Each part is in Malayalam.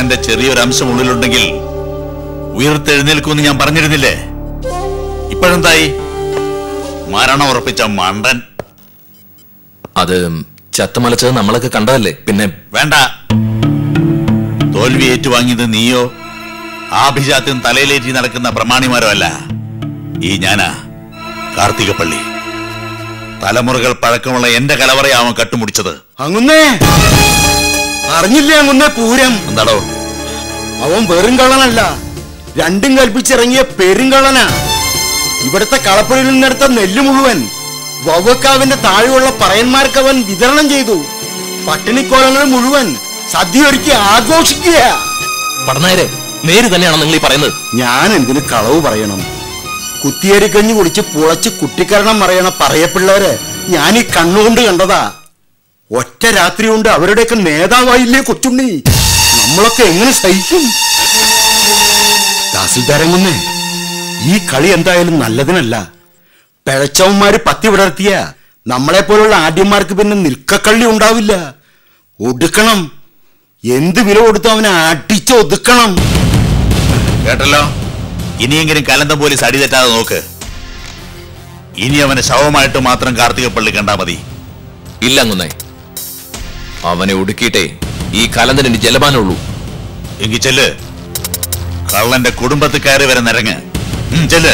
കള്ളന്റെ ചെറിയൊരു അംശം ഉള്ളിലുണ്ടെങ്കിൽ ഉയർത്തെഴുന്നേൽക്കുമെന്ന് ഞാൻ പറഞ്ഞിരുന്നില്ലേ ഇപ്പോഴെന്തായി മരണം ഉറപ്പിച്ച മണ്ടൻ അത് ചത്തമലച്ചത് നമ്മളൊക്കെ കണ്ടതല്ലേ പിന്നെ വേണ്ട തോൽവി ഏറ്റുവാങ്ങിയത് നീയോ ആഭിജാത്യം തലയിലേറ്റി നടക്കുന്ന പ്രമാണിമാരോ അല്ല ഈ ഞാനാ കാർത്തികപ്പള്ളി തലമുറകൾ പഴക്കമുള്ള എന്റെ കലവറയാവൻ കട്ടുമുടിച്ചത് അങ്ങുന്നേ അറിഞ്ഞില്ലേ അങ്ങുന്നേ പൂരം എന്താടോ അവൻ വെറും കള്ളനല്ല രണ്ടും കൽപ്പിച്ചിറങ്ങിയ പെരുങ്കള്ളനാ ഇവിടുത്തെ കളപ്പുഴയിൽ നിന്നെടുത്ത നെല്ല് മുഴുവൻ വവ്വക്കാവിന്റെ താഴെയുള്ള പറയന്മാർക്ക് അവൻ വിതരണം ചെയ്തു പട്ടിണിക്കോലങ്ങൾ മുഴുവൻ സദ്യ ഒരുക്കി ആഘോഷിക്കുക പടനായരെ നേര് തന്നെയാണ് നിങ്ങൾ ഈ പറയുന്നത് ഞാൻ എന്തിന് കളവ് പറയണം കുത്തിയേരിക്കഞ്ഞു കുടിച്ച് പുളച്ച് കുട്ടിക്കരണം മറയണ പറയപ്പിള്ളേരെ ഞാൻ ഈ കണ്ണുകൊണ്ട് കണ്ടതാ ഒറ്റ രാത്രി കൊണ്ട് അവരുടെയൊക്കെ നേതാവായില്ലേ കൊച്ചുണ്ണി നമ്മളൊക്കെ എങ്ങനെ സഹിക്കും തഹസിൽദാരങ്ങുന്നേ ഈ കളി എന്തായാലും നല്ലതിനല്ല പിഴച്ചവന്മാര് പത്തി വിടർത്തിയ നമ്മളെ പോലുള്ള ആദ്യന്മാർക്ക് പിന്നെ നിൽക്കക്കള്ളി ഉണ്ടാവില്ല ഒടുക്കണം എന്ത് വില കൊടുത്തും അവനെ അടിച്ച് ഒതുക്കണം കേട്ടല്ലോ ഇനിയെങ്കിലും കലന്തം പോലീസ് അടി തെറ്റാതെ നോക്ക് ഇനി അവനെ ശവമായിട്ട് മാത്രം കാർത്തികപ്പള്ളി കണ്ടാ മതി ഇല്ല അങ്ങുന്നേ അവനെ ഒടുക്കിയിട്ടേ ഈ കലന്തരന് ജലപാനുള്ളൂ എങ്കിൽ ചെല്ല് കള്ളന്റെ കുടുംബത്തിൽ കയറി വരെ നിരങ്ങ് ഉം, ചെല്ല്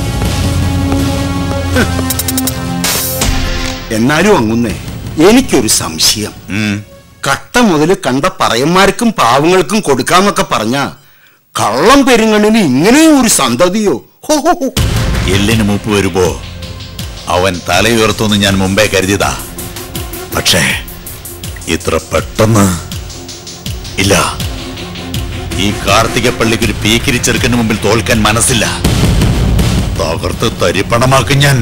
എന്നാലും അങ്ങുന്നേ എനിക്കൊരു സംശയം ഉം. കട്ട മുതൽ കണ്ട പറയന്മാർക്കും പാവങ്ങൾക്കും കൊടുക്കാന്നൊക്കെ പറഞ്ഞ കള്ളം പെരുങ്ങണ്ണിന് ഇങ്ങനെയും ഒരു സന്തതിയോ ഹോ ഹോ ഹോ. എല്ലിന് മൂപ്പ് വരുമ്പോ അവൻ തലയുയർത്തുമെന്ന് ഞാൻ മുമ്പേ കരുതിയതാ പക്ഷേ ഇത്ര പെട്ടെന്ന് ഇല്ല ഈ കാർത്തികപ്പള്ളിക്ക് ഒരു പീക്കിരി ചെറുക്കന് മുമ്പിൽ തോൽക്കാൻ മനസ്സില്ല തകർത്ത് തരിപ്പണമാക്കും ഞാൻ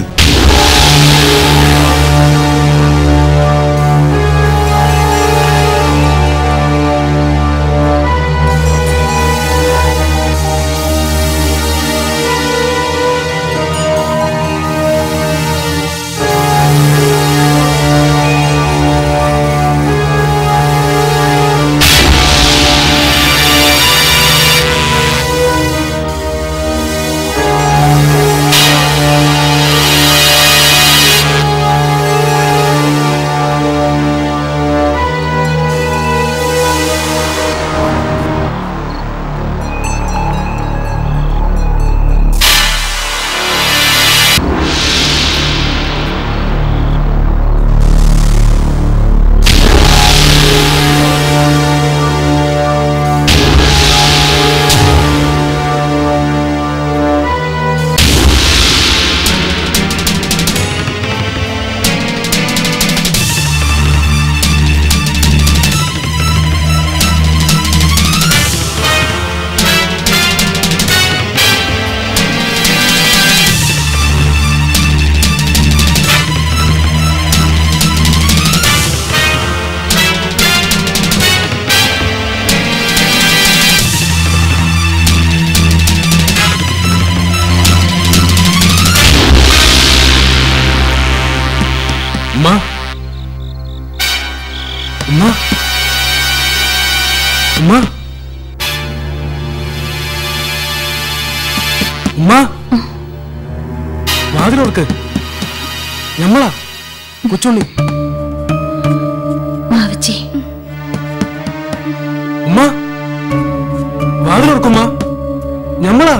ഉമ്മ ഉമ്മ ഉമ്മ ഉമ്മ വാതിലോർക്ക് ഞമ്മളാ കൊച്ചുണ്ണി മാവച്ചി ഉമ്മ വാതിലോർക്കുമ്മ ഞമ്മളാ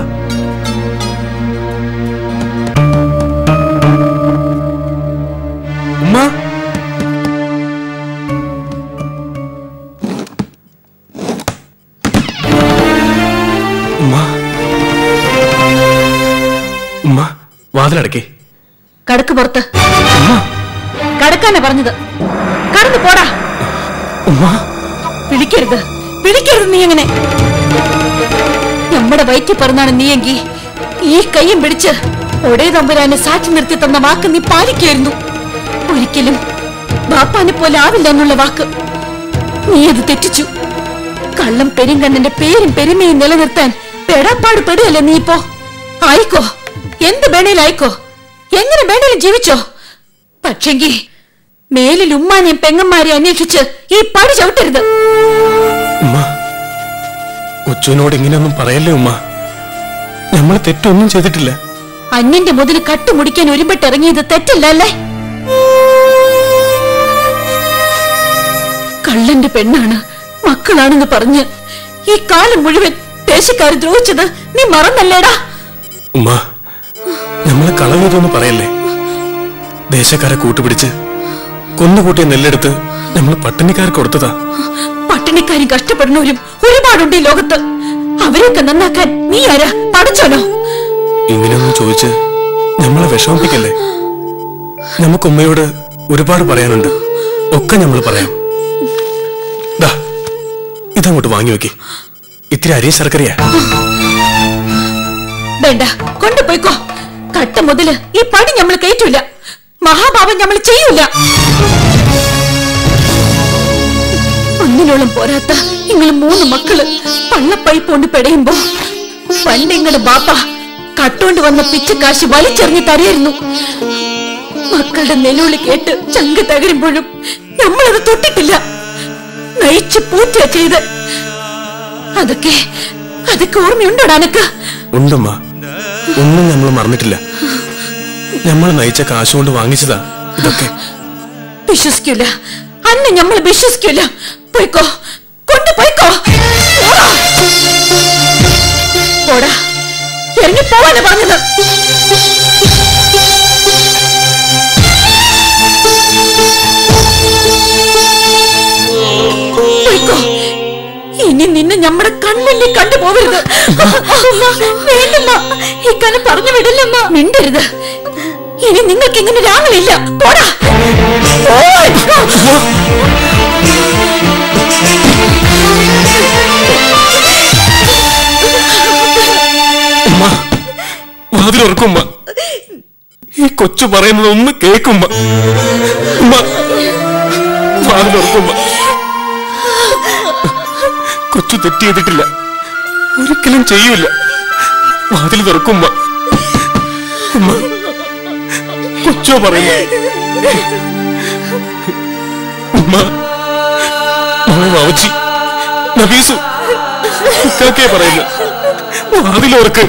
ഉമ്മ ഉമ്മ ഉമ്മ വാതിലടക്കേ കടക്ക് പുറത്ത് ഉമ്മ കടക്കാനാ പറഞ്ഞത് കടന്നു പോടാ ഉമ്മ വിളിക്കരുത് വിളിക്കരുത് നീ എങ്ങനെ നമ്മുടെ വയറ്റി പറഞ്ഞാണ് നീയെങ്കി ഈ കയ്യും പിടിച്ച് ഒടേ തമ്പുരാനെ സാക്ഷി നിർത്തി തന്ന വാക്ക് നീ പാലിക്കായിരുന്നു ഒരിക്കലും ബാപ്പാനെ പോലെ ആവില്ല എന്നുള്ള വാക്ക് നീ അത് തെറ്റിച്ചു കള്ളം പെരുങ്കണ്ണന്റെ പേരും പെരുമയും നിലനിർത്താൻ പെടാപ്പാട് പെടുകയല്ലേ നീ ഇപ്പോ ആയിക്കോ എന്ത് വേണേലായിക്കോ എങ്ങനെ വേണേലും ജീവിച്ചോ പക്ഷെങ്കി മേലിൽ ഉമ്മാനെയും പെങ്ങന്മാരെയും അന്വേഷിച്ച് ഈ പടി ചവിട്ടരുത് ഉമ്മ കൊച്ചുവിനോട് ഇങ്ങനെയൊന്നും പറയല്ലേ ഉമ്മ നമ്മൾ തെറ്റൊന്നും ചെയ്തിട്ടില്ല അന്യന്റെ മുതല് കട്ടുമുടിക്കാൻ ഒരുമ്പിട്ടിറങ്ങിയത് തെറ്റല്ല അല്ലേ കള്ളന്റെ പെണ്ണാണ് മക്കളാണെന്ന് പറഞ്ഞ് ഈ കാലം മുഴുവൻ ദേശക്കാർ ദ്രോഹിച്ചത് നീ മറന്നല്ലേടാ ഉമ്മ നമ്മളെ കളവതൊന്നും പറയല്ലേ ദേശക്കാരെ കൂട്ടുപിടിച്ച് കൊന്നുകൂട്ടിയ നെല്ലെടുത്ത് നമ്മൾ പട്ടിണിക്കാർക്ക് കൊടുത്തതാ പട്ടിണിക്കാരും കഷ്ടപ്പെടുന്നവരും ഒരുപാടുണ്ട് ഈ ലോകത്ത് അവരെയൊക്കെ നന്നാക്കാൻ നീ ആരാ പഠിച്ചോനോ ഇങ്ങനെയൊന്നും ചോദിച്ച് നമ്മളെ വിഷമിപ്പിക്കല്ലേ നമുക്ക് ഉമ്മയോട് ഒരുപാട് പറയാനുണ്ട് ഒക്കെ നമ്മൾ പറയാം ദാ ഇതങ്ങോട്ട് വാങ്ങി വെക്ക് ഇത്തിരി അരി ശർക്കരയാ വേണ്ട കൊണ്ടുപോയിക്കോ കട്ട മുതല് ഈ പണി നമ്മൾ കയറ്റൂല മഹാഭാവം നമ്മൾ ചെയ്യൂല ഒന്നിനോളം പോരാത്ത നിങ്ങൾ മൂന്ന് മക്കള് പള്ളപ്പൈപ്പ് കൊണ്ട് പെടയുമ്പോ പണ്ട് ഇങ്ങടെ ബാപ്പ കട്ടോണ്ട് വന്ന പിച്ചക്കാശ് വലിച്ചെറിഞ്ഞ് തരയായിരുന്നു മക്കളുടെ നിലവിളി കേട്ട് ചങ്ക് തകരുമ്പോഴും നമ്മളത് തൊട്ടിട്ടില്ല നയിച്ചു പൂറ്റ ചെയ്ത് അതൊക്കെ അതൊക്കെ ഓർമ്മയുണ്ടോടാ എനക്ക് ഉണ്ടമ്മ ഒന്നും നമ്മൾ മറന്നിട്ടില്ല നമ്മൾ നയിച്ച കാശ് കൊണ്ട് വാങ്ങിച്ചതാ ഇതൊക്കെ വിശ്വസിക്കൂല അന്ന് നമ്മൾ വിശ്വസിക്കൂല പോയിക്കോ കൊണ്ടു പോയിക്കോ പോടാ. പോടാ ഇറങ്ങി പോവാനാ പറഞ്ഞത് പോയിക്കോ ഇനി നിന്നെ നമ്മുടെ കൺമുന്നിൽ കണ്ടുപോകരുത് വേണ്ടമ്മ ഈ കനം പറഞ്ഞു വിടില്ലമ്മ മിണ്ടരുത് ഇനി നിങ്ങൾക്ക് ഇങ്ങനെ രാവിലില്ല പോടാ പോയ്. ഉമ്മ വാതിലുറക്കുമ്മ ഈ കൊച്ചു പറയുന്നത് ഒന്ന് കേക്കുമ്മ ഉമ്മ വാതിലുറക്കുമ്മ കൊച്ചു തെറ്റ് ചെയ്തിട്ടില്ല ഒരിക്കലും ചെയ്യൂല വാതിൽ തുറക്കുമ്മ ഉമ്മ കൊച്ചോ പറയുന്നു ഉമ്മ മോളെ വാവച്ചി നബീസു ഇക്കാക്കേ പറയുന്നു വാതിലോർക്ക്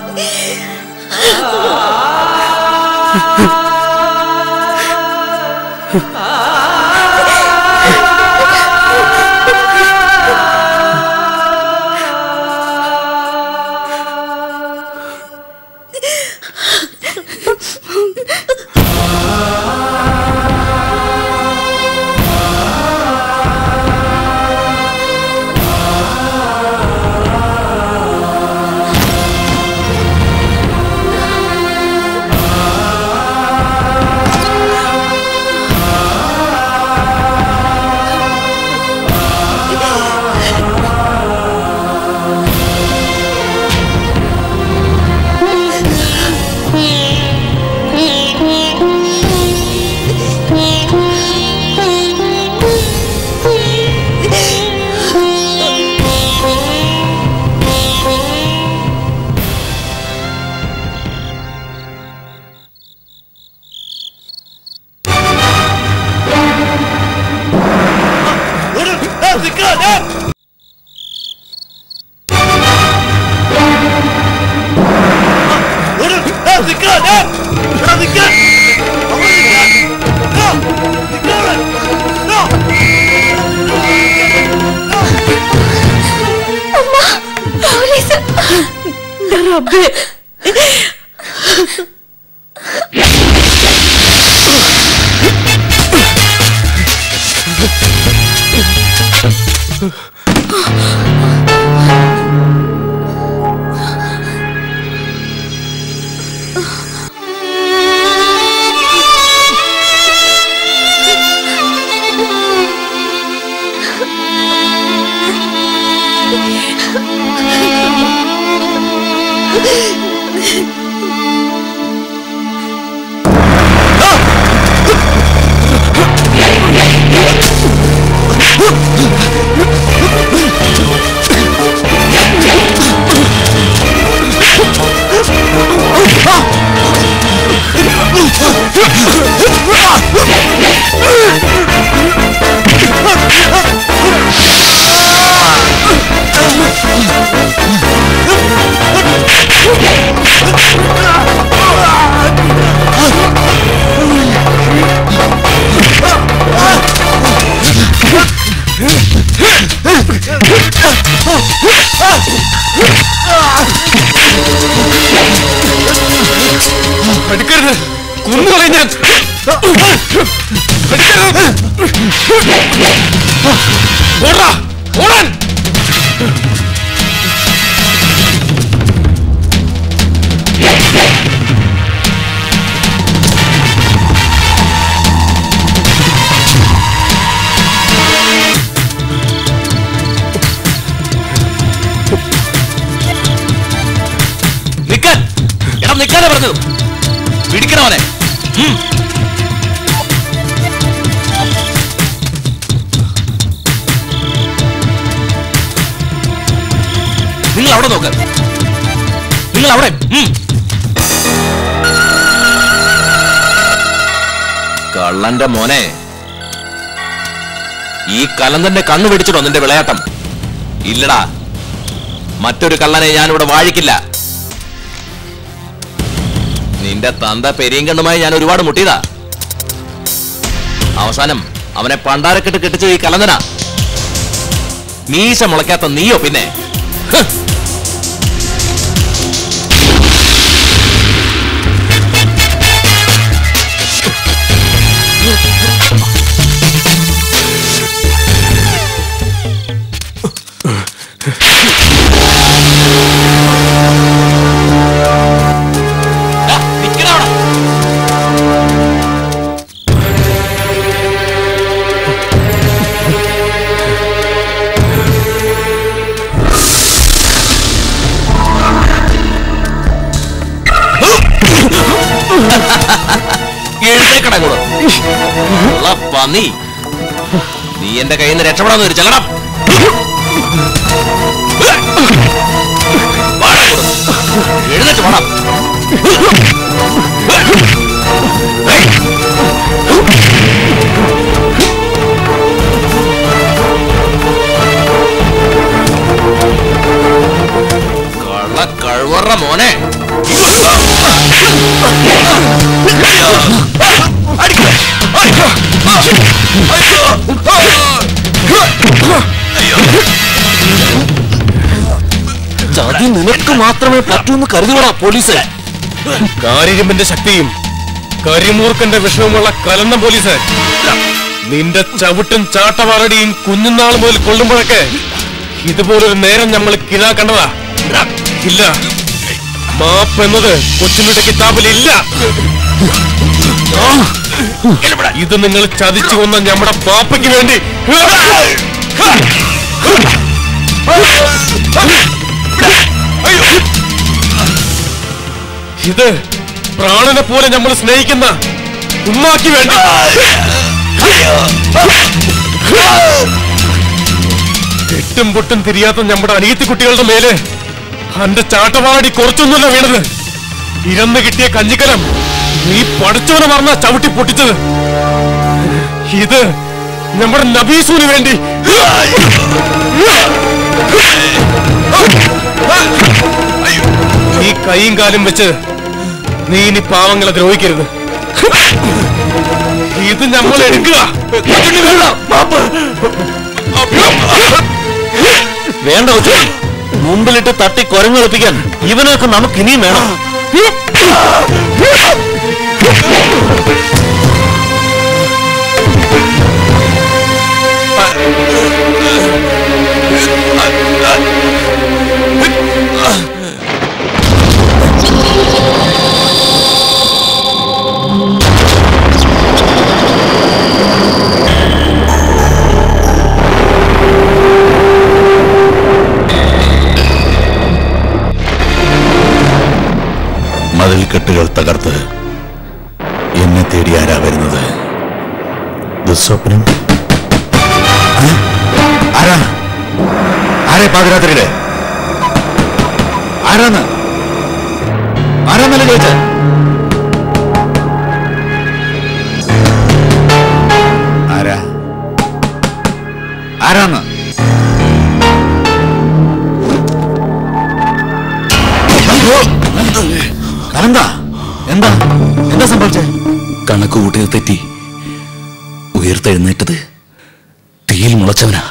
റബ്ബേ ആ കളയും ഞാൻ ഓടാ ഓടാൻ നിക്കാൻ എടാ നിക്കാനാ പറഞ്ഞത് പിടിക്കണവനെ നിങ്ങൾ അവിടെ നോക്ക് നിങ്ങൾ അവിടെ ഉം. കള്ളന്റെ മോനെ ഈ കലന്തന്റെ കണ്ണു പിടിച്ചിട്ടോ നിന്റെ വിളയാട്ടം ഇല്ലടാ മറ്റൊരു കള്ളനെ ഞാനിവിടെ വാഴിക്കില്ല നിന്റെ തന്ത പെരിയും കണ്ണുമായി ഞാൻ ഒരുപാട് മുട്ടിയതാ അവസാനം അവനെ പണ്ടാരക്കെട്ട് കെട്ടിച്ചത് ഈ കലന്തനാ മീശ മുളയ്ക്കാത്ത നീയോ പിന്നെ ഹ്. ദാ, നിക്കടാ അവിടെ. എഴുന്നേക്കടാ ഇങ്ങോട്ട്. ഉള്ള പന്നി നീ എന്റെ കയ്യിൽ നിന്ന് രക്ഷപ്പെടാന്ന് ഒരു ചെല്ലണം എഴുന്നേറ്റ് വേണം കള്ള കഴിവറ മോനെ ചതി നിനക്ക് മാത്രമേ പറ്റൂന്ന് കരുതുകടാ പോലീസ് കാരിരുമ്പിന്റെ ശക്തിയും കരിമൂർക്കന്റെ വിഷവുമുള്ള കലന്നം പോലീസ് നിന്റെ ചവിട്ടും ചാട്ടവാറടിയും കുഞ്ഞുനാൾ മുതൽ കൊള്ളുമ്പോഴൊക്കെ ഇതുപോലൊരു നേരം നമ്മൾ കിതാ കണ്ടതാ ഇല്ല മാപ്പ് എന്നത് കൊച്ചിനുടെ കിതാബിൽ ഇല്ല ഇത് നിങ്ങൾ ചതിച്ചു കൊന്ന നമ്മുടെ പാപ്പയ്ക്ക് വേണ്ടി ഇത് പ്രാണനെ പോലെ നമ്മൾ സ്നേഹിക്കുന്ന ഉമ്മാക്ക് വേണ്ടി എട്ടും പൊട്ടും തിരിയാത്ത നമ്മുടെ അനിയത്തി കുട്ടികളുടെ മേല് അന്റെ ചാട്ടവാടി കുറച്ചൊന്നുമല്ല വീണത് ഇരന്ന് കിട്ടിയ കഞ്ഞിക്കലം നീ പഠിച്ചവനെ മറന്ന ചവിട്ടി പൊട്ടിച്ചത് ഇത് നമ്മുടെ നബീസുവിന് വേണ്ടി ഈ കൈയും കാലും വെച്ച് നീ ഇനി പാവങ്ങളെ ദ്രോഹിക്കരുത് ഇത് നമ്മൾ എടുക്കുക വേണ്ട കൊച്ചു മുമ്പിലിട്ട് തട്ടി കുരങ്ങൊളിപ്പിക്കാൻ ഇവനൊക്കെ നമുക്ക് ഇനിയും വേണം മതിൽക്കെട്ടുകൾ തകർത്ത് എന്നെ തേടി ആരാ വരുന്നത് ദുസ്വപ്നം ഏ? ആരാ ആരെ പാതിരാത്രിയുടെ ആരാന്ന് ആരാന്നല്ലേ ചോദിച്ചത് ആരാ ആരാന്ന് കലന്താ എന്താ എന്താ സംഭവിച്ചേ കണക്ക് കൂട്ടിയത് തെറ്റി ഉയർത്തെഴുന്നേറ്റത് തീയിൽ മുളച്ചവനാ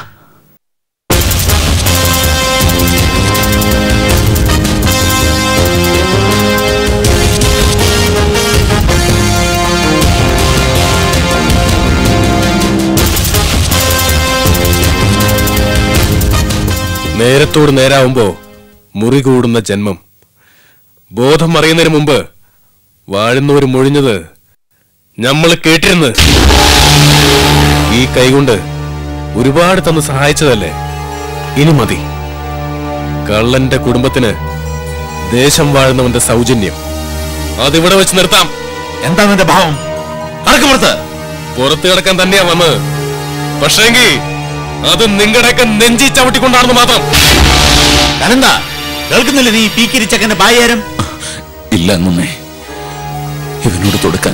നേരത്തോട് നേരാവുമ്പോ മുറി കൂടുന്ന ജന്മം ബോധം അറിയുന്നതിന് മുമ്പ് വാഴുന്നവർ മൊഴിഞ്ഞത് നമ്മൾ കേട്ടിരുന്ന് ഈ കൈകൊണ്ട് ഒരുപാട് തന്ന് സഹായിച്ചതല്ലേ ഇനി മതി കള്ളന്റെ കുടുംബത്തിന് ദേശം വാഴുന്നവന്റെ സൗജന്യം അതിവിടെ വെച്ച് നിർത്താം എന്താ നിന്റെ ഭാവം കടക്കുപുറത്ത് പുറത്തു കിടക്കാൻ തന്നെയാ വന്നത് പക്ഷേങ്കി അത് നിങ്ങളുടെയൊക്കെ നെഞ്ചി ചവിട്ടിക്കൊണ്ടാണെന്ന് മാത്രം കനന്ത കേൾക്കുന്നില്ല നീ പീക്കിരിച്ചക്കന്റെ ബായാരം ഇല്ല അന്നുമ്മേ ഇവനോട് തൊടുക്കാൻ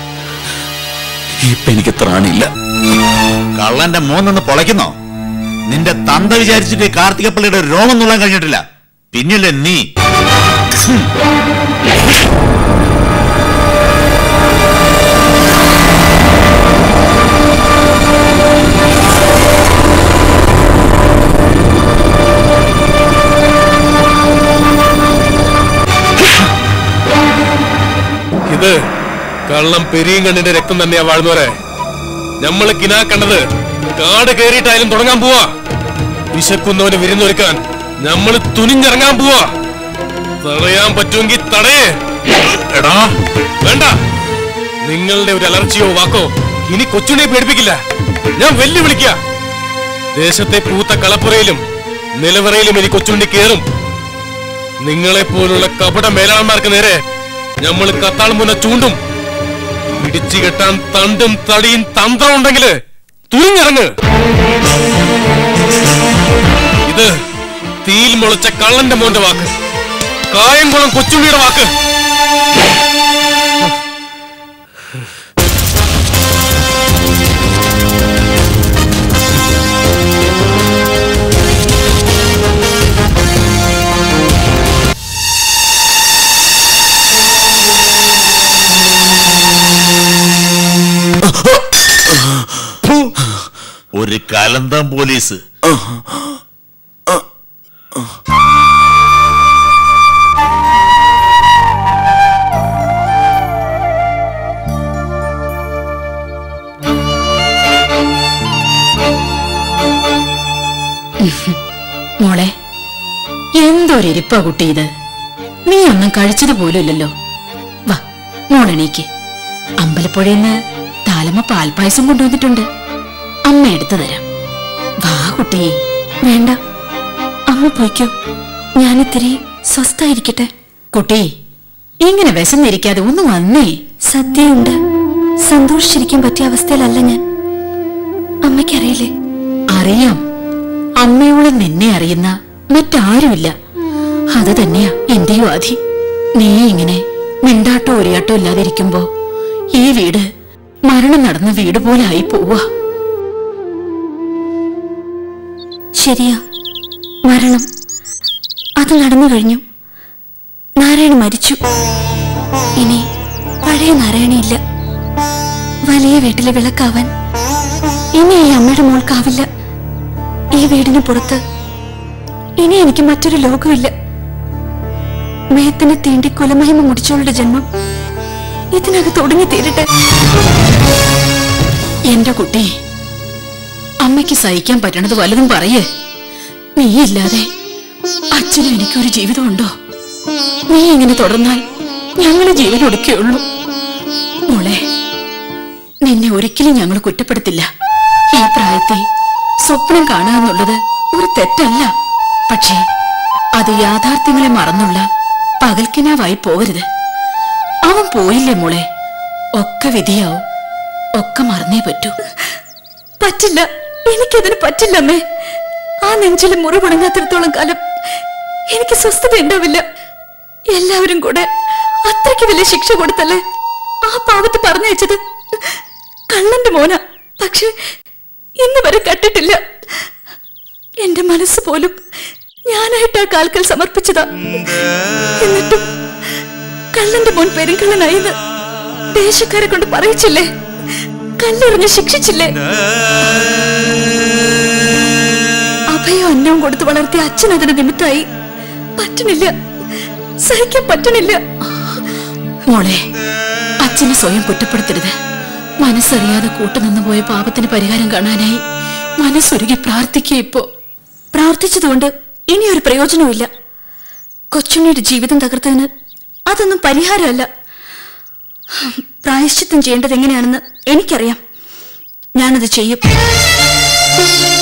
ഇപ്പൊ എനിക്ക് ത്രാണിയില്ല കള്ളന്റെ മോന്നൊന്ന് പൊളയ്ക്കുന്നോ നിന്റെ തന്ത വിചാരിച്ചിട്ട് കാർത്തികപ്പള്ളിയുടെ രോമം നുള്ളാൻ കഴിഞ്ഞിട്ടില്ല പിന്നില്ലേ നീ ഇത് കള്ളം പെരിയും കണ്ണിന്റെ രക്തം തന്നെയാ വാഴുന്നവരെ നമ്മള് കിനാ കണ്ടത് കാട് കയറിയിട്ടായാലും തുടങ്ങാൻ പോവാ വിശക്കുന്നവന് വിരുന്നൊരുക്കാൻ നമ്മള് തുനിഞ്ഞിറങ്ങാൻ പോവാ തടയാൻ പറ്റുമെങ്കിൽ തടയേ എടാ വേണ്ട നിങ്ങളുടെ ഒരു അലർജിയോ വാക്കോ ഇനി കൊച്ചുണ്ണിയെ പേടിപ്പിക്കില്ല ഞാൻ വെല്ലുവിളിക്ക ദേശത്തെ പൂത്ത കളപ്പുറയിലും നിലവറയിലും ഇനി കൊച്ചുണ്ണി കേറും നിങ്ങളെ പോലുള്ള കപട മേലാളന്മാർക്ക് നേരെ നമ്മൾ കത്താൾ മുന്ന ചൂണ്ടും പിടിച്ചു കെട്ടാൻ തണ്ടും തടിയും തന്ത്രം ഉണ്ടെങ്കില് തുനിഞ്ഞിറങ്ങ് ഇത് തീയിൽ മുളച്ച കള്ളന്റെ മോന്റെ വാക്ക് കായംകുളം കൊച്ചുണ്ണിയുടെ വാക്ക് ഒരു കലന്തം പോലീസ് മോളെ എന്തൊരിപ്പാ കുട്ടി ഇത് നീ ഒന്നും കഴിച്ചത് പോലും ഇല്ലല്ലോ വാ മോളെണീക്ക് അമ്പലപ്പുഴയിന്ന് താലമ്മ പാൽപ്പായസം കൊണ്ടുവന്നിട്ടുണ്ട് അമ്മ എടുത്തു തരാം വാ കുട്ടി വേണ്ട അമ്മ പോയിക്കോ ഞാനിത്തിരി സ്വസ്ഥായിരിക്കട്ടെ കുട്ടി ഇങ്ങനെ വിശന്നിരിക്കാതെ ഒന്ന് വന്നേ സദ്യയുണ്ട് സന്തോഷിച്ചിരിക്കാൻ പറ്റിയ അവസ്ഥയിലല്ല ഞാൻ അമ്മയ്ക്കറിയില്ലേ അറിയാം അമ്മയോളം നിന്നെ അറിയുന്ന മറ്റാരുമില്ല അത് തന്നെയാ എന്റെയും ആധി നീ ഇങ്ങനെ മിണ്ടാട്ടോ ഒരയാട്ടോ ഇല്ലാതിരിക്കുമ്പോ ഈ വീട് മരണം നടന്ന വീട് പോലെ ആയി പോവാ ശരിയാ മരണം അത് നടന്നു കഴിഞ്ഞു നാരായണ മരിച്ചു ഇനി പഴയ നാരായണയില്ല വലിയ വീട്ടിലെ വിളക്കാവാൻ ഇനി ഈ അമ്മയുടെ മോൾക്കാവില്ല ഈ വീടിന് പുറത്ത് ഇനി എനിക്ക് മറ്റൊരു ലോകമില്ല മേത്തിനെ തീണ്ടി കൊലമഹിമ മുടിച്ചവളുടെ ജന്മം ഇതിനകത്ത് ഒടുങ്ങി തീരട്ടെ എന്റെ കുട്ടി അമ്മയ്ക്ക് സഹിക്കാൻ പറ്റണത് വലുതും പറയേ നീയില്ലാതെ അച്ഛനും എനിക്കൊരു ജീവിതമുണ്ടോ നീ ഇങ്ങനെ തുടർന്നാൽ ഞങ്ങളെ ജീവൻ ഒടുക്കുകയുള്ളൂ മോളെ നിന്നെ ഒരിക്കലും ഞങ്ങൾ കുറ്റപ്പെടുത്തില്ല ഈ പ്രായത്തിൽ സ്വപ്നം കാണുക എന്നുള്ളത് ഒരു തെറ്റല്ല പക്ഷേ അത് യാഥാർത്ഥ്യങ്ങളെ മറന്നുള്ള പകൽക്കിനാവായി പോകരുത് അവൻ പോയില്ലേ മോളെ ഒക്കെ വിധിയാവും ഒക്കെ മറന്നേ പറ്റൂ പറ്റില്ല എനിക്കതിന് പറ്റില്ല അമ്മേ ആ നെഞ്ചിലെ മുറിവുണങ്ങാത്തിടത്തോളം കാലം എനിക്ക് സ്വസ്ഥത ഉണ്ടാവില്ല എല്ലാവരും കൂടെ അത്രയ്ക്ക് വലിയ ശിക്ഷ കൊടുത്തല്ലേ ആ പാവത്ത് പറഞ്ഞയച്ചത് കള്ളന്റെ മോന പക്ഷെ ഇന്ന് വരെ കണ്ടിട്ടില്ല എന്റെ മനസ്സ് പോലും ഞാനായിട്ട് ആ കാൽക്കൽ സമർപ്പിച്ചതാ എന്നിട്ടും കള്ളന്റെ മോൻ പെരുങ്കള്ളനായെന്ന് ദേശക്കാരെ കൊണ്ട് പറയിച്ചില്ലേ കല്ലെറിഞ്ഞ് ശിക്ഷിച്ചില്ലേ അഭയം അന്നവും കൊടുത്ത് വളർത്തിയ അച്ഛൻ അതിന് നിമിത്തായി പറ്റണില്ല സഹിക്കാൻ പറ്റണില്ല മോളെ അച്ഛനെ സ്വയം കുറ്റപ്പെടുത്തരുത് മനസ്സറിയാതെ കൂട്ടുനിന്നു പോയ പാപത്തിന് പരിഹാരം കാണാനായി മനസ്സൊരുകി പ്രാർത്ഥിക്കുക ഇപ്പോ പ്രാർത്ഥിച്ചതുകൊണ്ട് ഇനിയൊരു പ്രയോജനവുമില്ല കൊച്ചുണ്ണിയുടെ ജീവിതം തകർത്തതിന് അതൊന്നും പരിഹാരമല്ല പ്രായശ്ചിത്തം ചെയ്യേണ്ടത് എങ്ങനെയാണെന്ന് എനിക്കറിയാം ഞാനത് ചെയ്യും